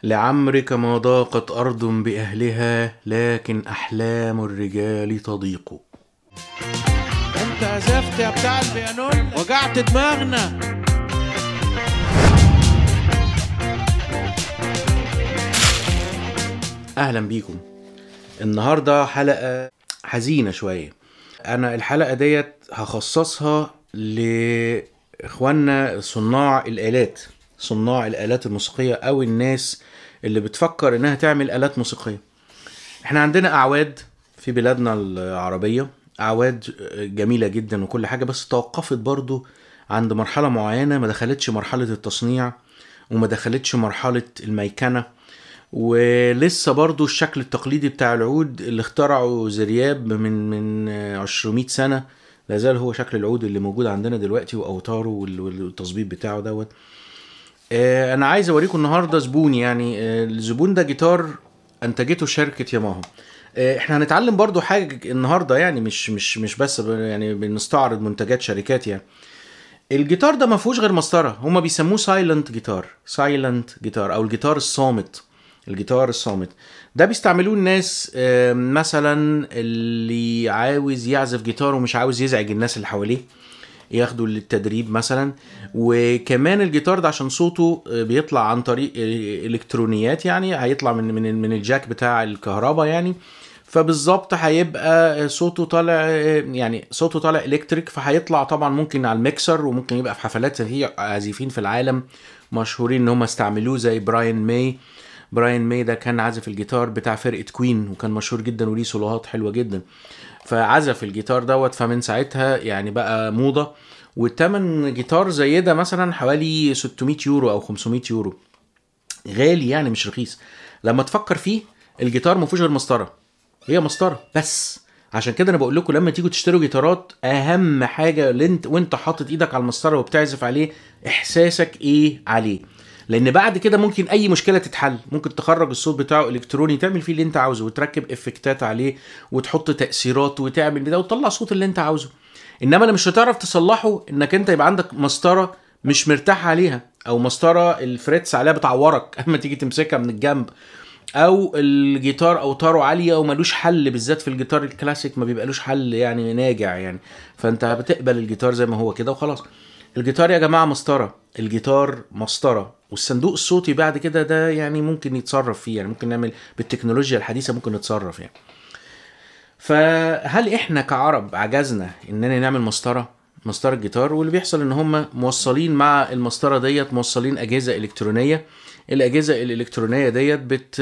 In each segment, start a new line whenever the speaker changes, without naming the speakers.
لعمرك ما ضاقت أرض بأهلها لكن أحلام الرجال تضيق
انت عزفت يا بتاع البيانون وجعت دماغنا
أهلا بيكم النهاردة حلقة حزينة شوية أنا الحلقة ديت هخصصها لإخواننا صناع الآلات صناع الآلات الموسيقية أو الناس اللي بتفكر إنها تعمل آلات موسيقية احنا عندنا أعواد في بلادنا العربية أعواد جميلة جدا وكل حاجة بس توقفت برضو عند مرحلة معينة ما دخلتش مرحلة التصنيع وما دخلتش مرحلة الميكنة ولسه برضو الشكل التقليدي بتاع العود اللي اخترعه زرياب من من 200 سنة لا زال هو شكل العود اللي موجود عندنا دلوقتي واوتاره وال- والتظبيط بتاعه دوت آه، انا عايز اوريكم النهارده زبون يعني آه، الزبون ده جيتار انتجته شركه ياماها آه، احنا هنتعلم برضو حاجه النهارده يعني مش مش مش بس ب- يعني بنستعرض منتجات شركات يعني الجيتار ده ما فيهوش غير مسطره هما بيسموه سايلنت جيتار سايلنت جيتار او الجيتار الصامت الجيتار الصامت ده بيستعملوه الناس آه، مثلا اللي عاوز يعزف جيتار ومش عاوز يزعج الناس اللي حواليه ياخده للتدريب مثلا وكمان الجيتار ده عشان صوته آه، بيطلع عن طريق آه، الكترونيات يعني هيطلع من من من الجاك بتاع الكهرباء يعني فبالظبط هيبقى صوته طالع يعني صوته طالع الكتريك فهيطلع طبعا ممكن على الميكسر وممكن يبقى في حفلات في عازفين في العالم مشهورين ان هم استعملوه زي براين ماي براين ماي ده كان عازف الجيتار بتاع فرقه كوين وكان مشهور جدا وليه سولوهات حلوه جدا فعزف الجيتار دوت فمن ساعتها يعني بقى موضه والتمن جيتار زي ده مثلا حوالي 600 يورو او 500 يورو غالي يعني مش رخيص لما تفكر فيه الجيتار ما فيهوش غير مسطره هي مسطره بس عشان كده انا بقول لكم لما تيجوا تشتروا جيتارات اهم حاجه اللي انت وانت حاطط ايدك على المسطره وبتعزف عليه احساسك ايه عليه لان بعد كده ممكن اي مشكله تتحل ممكن تخرج الصوت بتاعه الكتروني تعمل فيه اللي انت عاوزه وتركب افكتات عليه وتحط تاثيرات وتعمل ده وتطلع الصوت اللي انت عاوزه انما اللي مش هتعرف تصلحه انك انت يبقى عندك مسطره مش مرتاح عليها او مسطره الفريتس عليها بتعورك اما تيجي تمسكها من الجنب او الجيتار اوتاره عاليه وملوش حل بالذات في الجيتار الكلاسيك ما بيبقالوش حل يعني ناجع يعني فانت بتقبل الجيتار زي ما هو كده وخلاص الجيتار يا جماعه مسطره الجيتار مسطره والصندوق الصوتي بعد كده ده يعني ممكن يتصرف فيه يعني ممكن نعمل بالتكنولوجيا الحديثه ممكن نتصرف يعني فهل احنا كعرب عجزنا اننا نعمل مسطره مسطره جيتار واللي بيحصل ان هم موصلين مع المسطره ديت موصلين اجهزه الكترونيه الاجهزه الالكترونيه ديت بت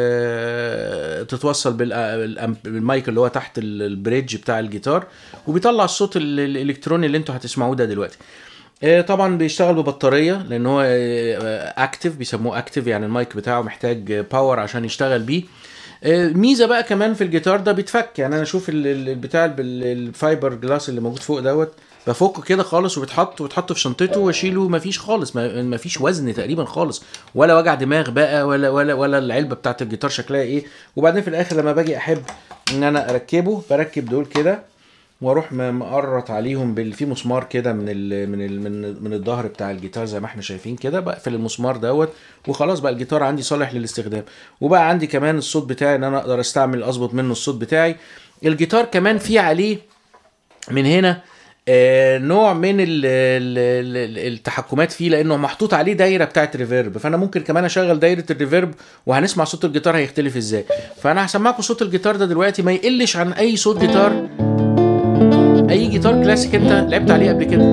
تتوصل بالأم- بالمايك اللي هو تحت ال- البريدج بتاع الجيتار وبيطلع الصوت ال- الالكتروني اللي انتوا هتسمعوه ده دلوقتي آه، طبعا بيشتغل ببطاريه لان هو اكتف بيسموه اكتف يعني المايك بتاعه محتاج باور عشان يشتغل بيه آه، ميزه بقى كمان في الجيتار ده بيتفك يعني انا اشوف ال- ال- البتاع بال- الفايبر جلاس اللي موجود فوق دوت بفكه كده خالص وبيتحط ويتحط في شنطته واشيله مفيش خالص ما- مفيش وزن تقريبا خالص ولا وجع دماغ بقى ولا ولا ولا العلبه بتاعت الجيتار شكلها ايه وبعدين في الاخر لما باجي احب ان انا اركبه بركب دول كده واروح م- مقرط عليهم بال... في مسمار كده من ال... من ال... من من الظهر بتاع الجيتار زي ما احنا شايفين كده بقفل المسمار دوت وخلاص بقى الجيتار عندي صالح للاستخدام وبقى عندي كمان الصوت بتاعي ان انا اقدر استعمل اظبط منه الصوت بتاعي الجيتار كمان فيه عليه من هنا آه، نوع من ال ال ال التحكمات فيه لانه محطوط عليه دايره بتاعت ريفيرب فانا ممكن كمان اشغل دايره الريفيرب وهنسمع صوت الجيتار هيختلف ازاي فانا هسمعكم صوت الجيتار ده دلوقتي ما يقلش عن اي صوت جيتار اي جيتار كلاسيك انت لعبت عليه قبل كده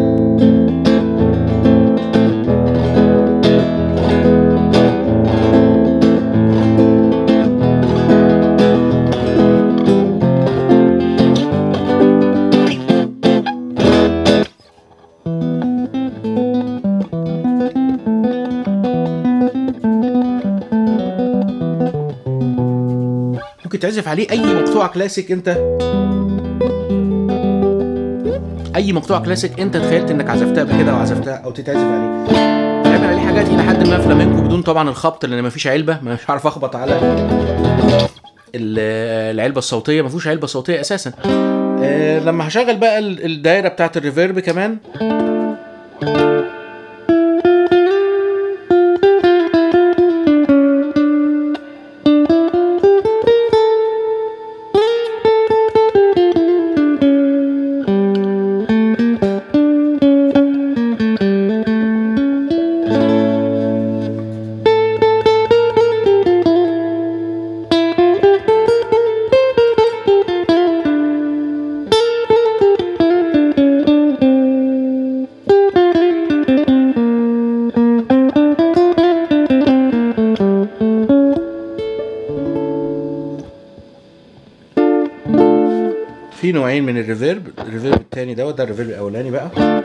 ممكن تعزف عليه اي مقطوعه كلاسيك انت اي مقطوعه كلاسيك انت تخيلت انك عزفتها قبل كده او عزفتها او تتعزف عليه تعمل عليه حاجات الى حد ما فلامينكو بدون طبعا الخبط لان مفيش علبه مش هعرف اخبط على ال- العلبه الصوتيه مفيش علبه صوتيه اساسا آه، لما هشغل بقى ال- الدايره بتاعت الريفيرب كمان في نوعين من الريفيرب الريفيرب التاني دوت ده الريفيرب الاولاني بقى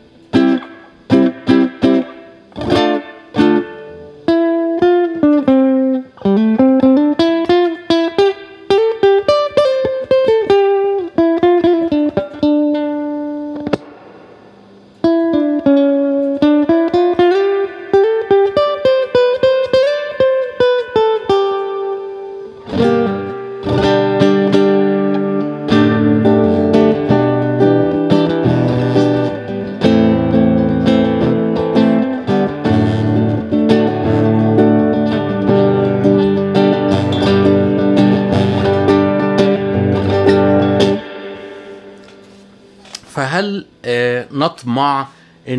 فهل آه، نطمع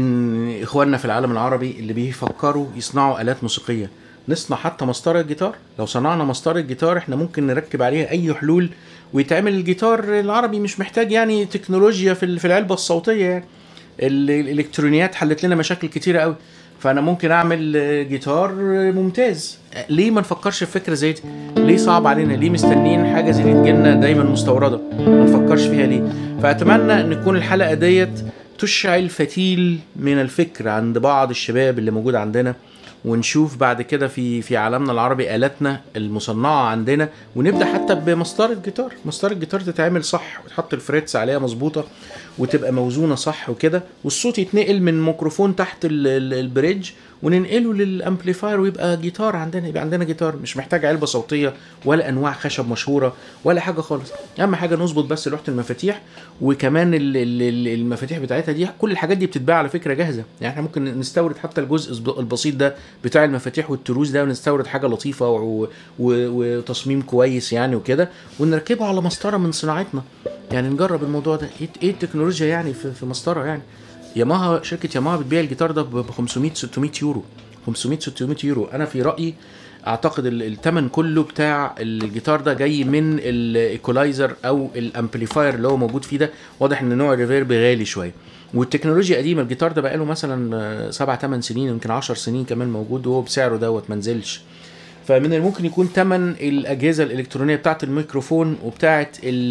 ان اخواننا في العالم العربي اللي بيفكروا يصنعوا الات موسيقيه نصنع حتى مسطره الجيتار لو صنعنا مسطره الجيتار احنا ممكن نركب عليها اي حلول ويتعمل الجيتار العربي مش محتاج يعني تكنولوجيا في ال- في العلبه الصوتيه يعني ال- الالكترونيات حلت لنا مشاكل كتيره قوي فانا ممكن اعمل آه، جيتار آه، ممتاز آه، ليه ما نفكرش في فكره زي دي ليه صعب علينا ليه مستنيين حاجه زي دي تجيلنا دايما مستورده ما نفكرش فيها ليه فاتمنى ان تكون الحلقه ديت تشعل فتيل من الفكر عند بعض الشباب اللي موجود عندنا ونشوف بعد كده في في عالمنا العربي آلاتنا المصنعة عندنا ونبدأ حتى بمسطرة جيتار مسطرة جيتار تتعمل صح وتحط الفريتس عليها مظبوطة وتبقى موزونة صح وكده والصوت يتنقل من ميكروفون تحت ال- ال- البريدج وننقله للامبليفاير ويبقى جيتار عندنا يبقى عندنا جيتار مش محتاج علبة صوتية ولا انواع خشب مشهورة ولا حاجة خالص اهم حاجة نظبط بس لوحة المفاتيح وكمان ال- ال- ال- المفاتيح بتاعتها دي كل الحاجات دي بتتباع على فكرة جاهزة يعني احنا ممكن نستورد حتى الجزء الصب- البسيط ده بتاع المفاتيح والتروس ده ونستورد حاجة لطيفة و... و... وتصميم كويس يعني وكده ونركبه على مسطرة من صناعتنا يعني نجرب الموضوع ده ايه ايه التكنولوجيا يعني في, في مسطرة يعني ياماها شركة ياماها بتبيع الجيتار ده ب 500 600 يورو 500 600 يورو انا في رأيي اعتقد ال- الثمن كله بتاع الجيتار ده جاي من الايكولايزر او الامبليفاير اللي هو موجود فيه ده واضح ان نوع الريفيرب غالي شويه والتكنولوجيا قديمه الجيتار ده بقاله مثلا 7 8 سنين يمكن 10 سنين كمان موجود وهو بسعره دوت ما نزلش فمن الممكن يكون ثمن الاجهزه الالكترونيه بتاعه الميكروفون وبتاعه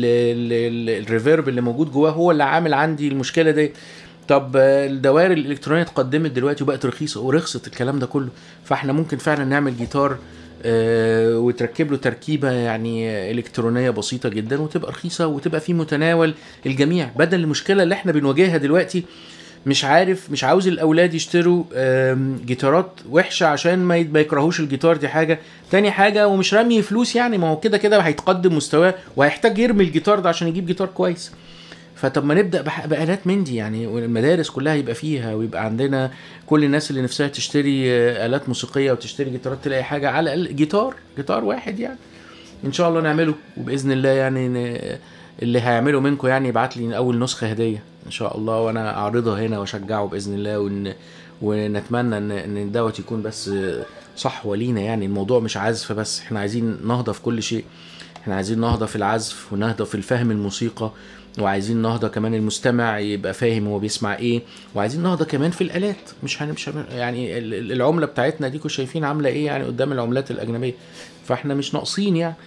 ال- ال- الريفيرب اللي موجود جواه هو اللي عامل عندي المشكله دي طب آه، الدوائر الالكترونيه اتقدمت دلوقتي وبقت رخيصه ورخصت الكلام ده كله فاحنا ممكن فعلا نعمل جيتار آه، وتركب له تركيبه يعني آه، الكترونيه بسيطه جدا وتبقى رخيصه وتبقى في متناول الجميع بدل المشكله اللي احنا بنواجهها دلوقتي مش عارف مش عاوز الاولاد يشتروا آم، جيتارات وحشه عشان ما يت- ما يكرهوش الجيتار دي حاجه تاني حاجه ومش رامي فلوس يعني ما هو كده كده هيتقدم مستواه وهيحتاج يرمي الجيتار ده عشان يجيب جيتار كويس فطب ما نبدا بح- بالات من دي يعني والمدارس كلها يبقى فيها ويبقى عندنا كل الناس اللي نفسها تشتري آه، الات موسيقيه وتشتري جيتارات تلاقي حاجه على الاقل جيتار جيتار واحد يعني ان شاء الله نعمله وباذن الله يعني ن- اللي هيعمله منكم يعني يبعت لي اول نسخه هديه ان شاء الله وانا اعرضها هنا واشجعه باذن الله ون... ونتمنى ان ان دوت يكون بس صحوه لينا يعني الموضوع مش عزف بس احنا عايزين نهضه في كل شيء احنا عايزين نهضه في العزف ونهضه في الفهم الموسيقى وعايزين نهضه كمان المستمع يبقى فاهم هو بيسمع ايه وعايزين نهضه كمان في الالات مش هن... مش هن... يعني ال- ال- العمله بتاعتنا ديكوا شايفين عامله ايه يعني قدام العملات الاجنبيه فاحنا مش ناقصين يعني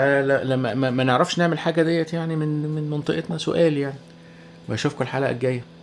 فلما ما, ما نعرفش نعمل حاجه ديت يعني من من منطقتنا سؤال يعني واشوفكم الحلقه الجايه